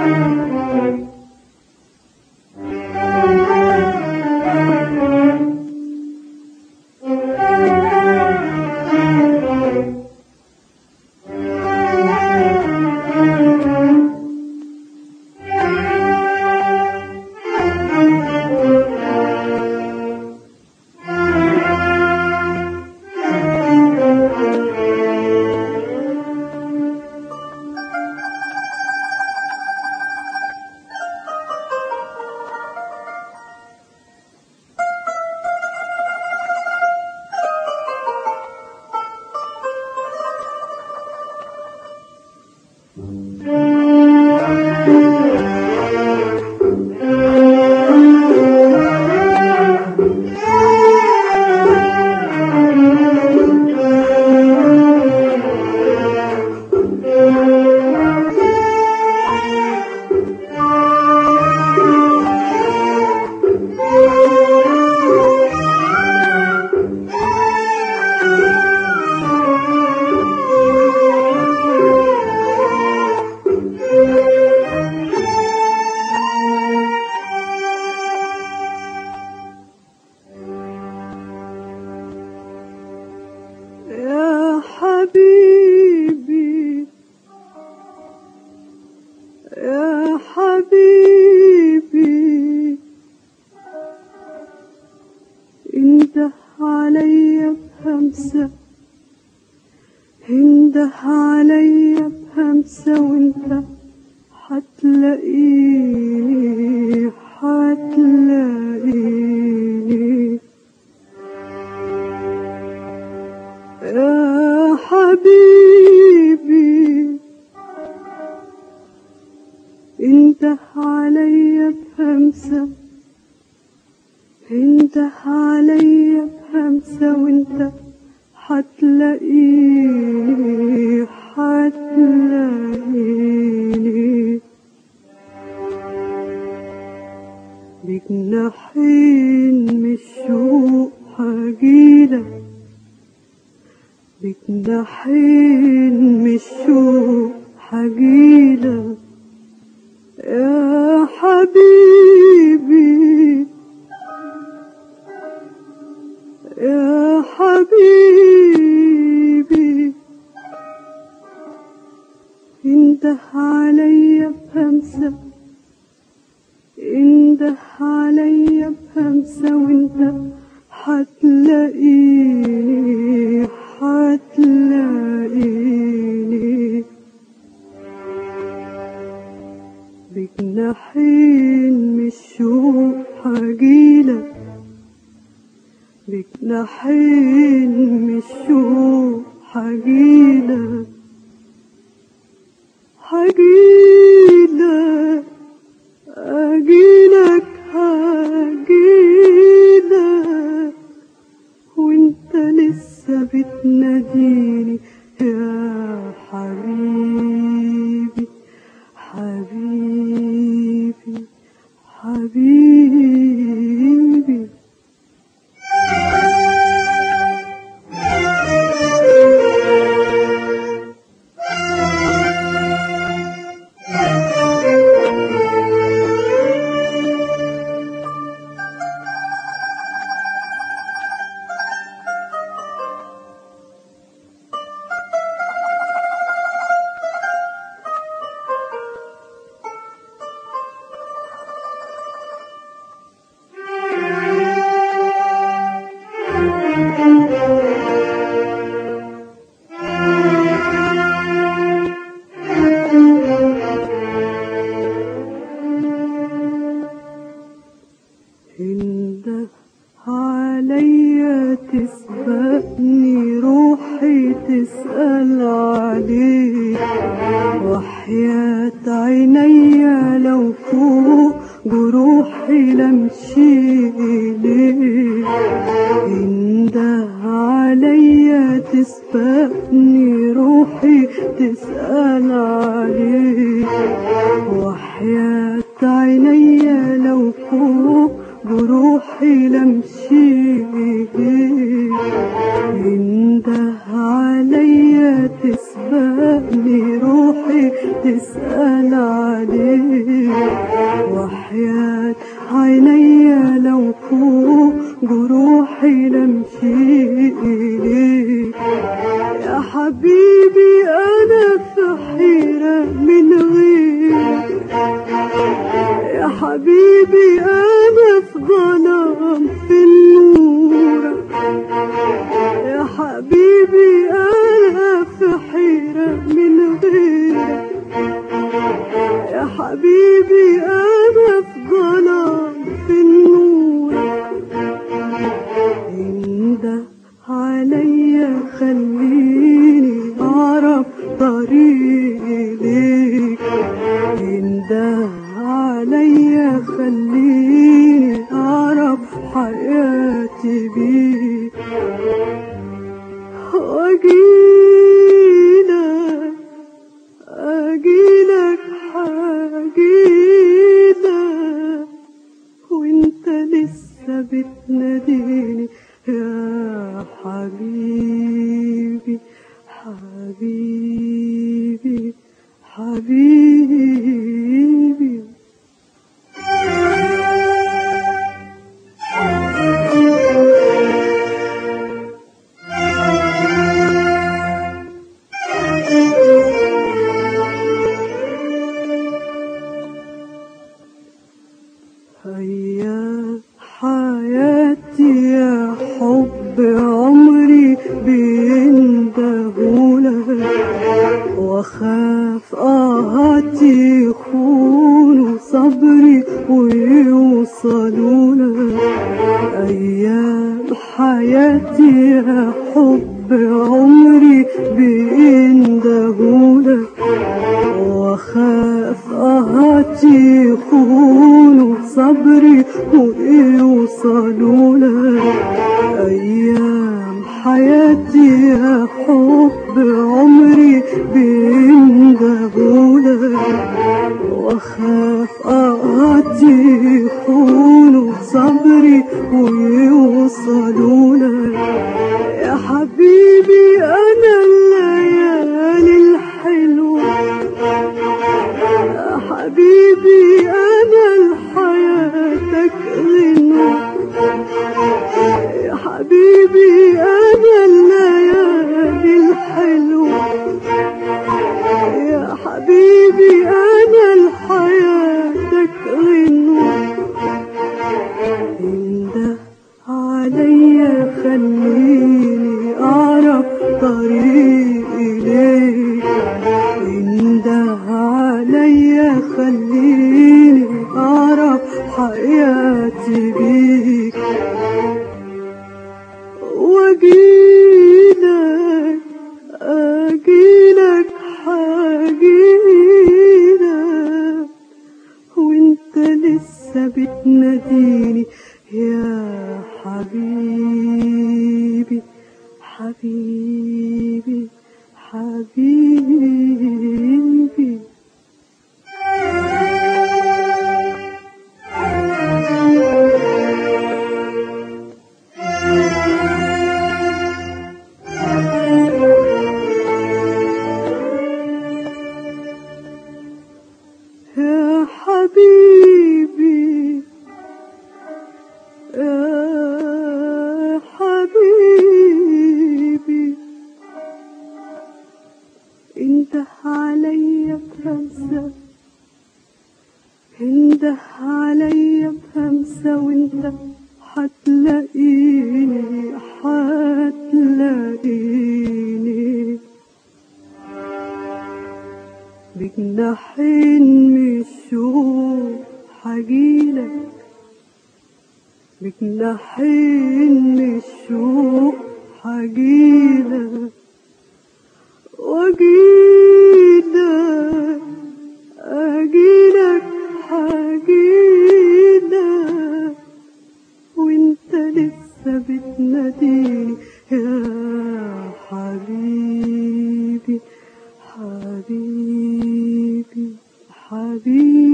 يا حبيبي يا حبيبي انده عليا بهمسة انده عليا بهمسة وانت حتلاقيني حتلاقيني يا حبيبي انت عليا بهمسة انت عليا بهمسة وانت حتلاقيني حتلاقيني بجناحين من الشوق هجيلك بجناحين من الشوق حجيلك يا حبيبي يا حبيبي انده عليا بهمسة انده عليا بهمسة وانت حتلاقيني حتلاقيني بجناحين من الشوق هجيلك بجناحين من الشوق هجيلك هجيلك أجيلك هجيلك وانت لسه بتناديني يا حبيبي حبيبي حبيبي انده عليا تسبقني روحي تسأل عليك وحياة عينيا لو فوق جروحي لمشي إليك انده عليا تسبقني روحي تسأل عليك وحياة عينيا لو فوق جروحي لمشي انده عليا تسبقني روحي تسأل عليه وحياة عيني لو فوق جروحي لمشي إليك يا حبيبي أنا في حيرة من غيرك يا حبيبي أنا في ظلام في النور يا حبيبي أنا في حيرة من غيرك يا حبيبي أنا في ظلام في النور انده عليا خليني أعرف طريقي ليك انده عليا خليني أعرف حياتي بيك واجيلك اجيلك حاجيلك وانت لسه بتناديني يا حبيبي حبيبي حبيبي هيا حياتي يا حب عمري بيندهولك واخاف اهاتي يخونوا صبري ويوصلولك ايام حياتي يا حب عمري بيندهولك واخاف اهاتي يخونوا صبري ويوصلوا ايام حياتي يا حب عمري بيندهولك واخاف اهاتي يخونوا صبري ويوصلوا يا حبيبي انا الليالي الحلوه يا حبيبي أنا لحياتك غنوة يا حبيبي أنا الليالي الحلوة يا حبيبي أنا لحياتك غنوة انده عليا خليني أعرف طريقي ليك انده عليا خليني أعرف حياتي بيك واجيلك اجيلك حاجيلك وانت لسه بتناديني يا حبيبي حبيبي حبيبي يا حبيبي يا حبيبي انده عليا بهمسة انده عليا بهمسة وانت حتلاقيني حتلاقيني بجناحين من الشوق حجيلك بجناحين من الشوق حجيلك واجيلك اجيلك حجيلك وانت لسه بتناديني يا حبيبي حبيبي حبيبي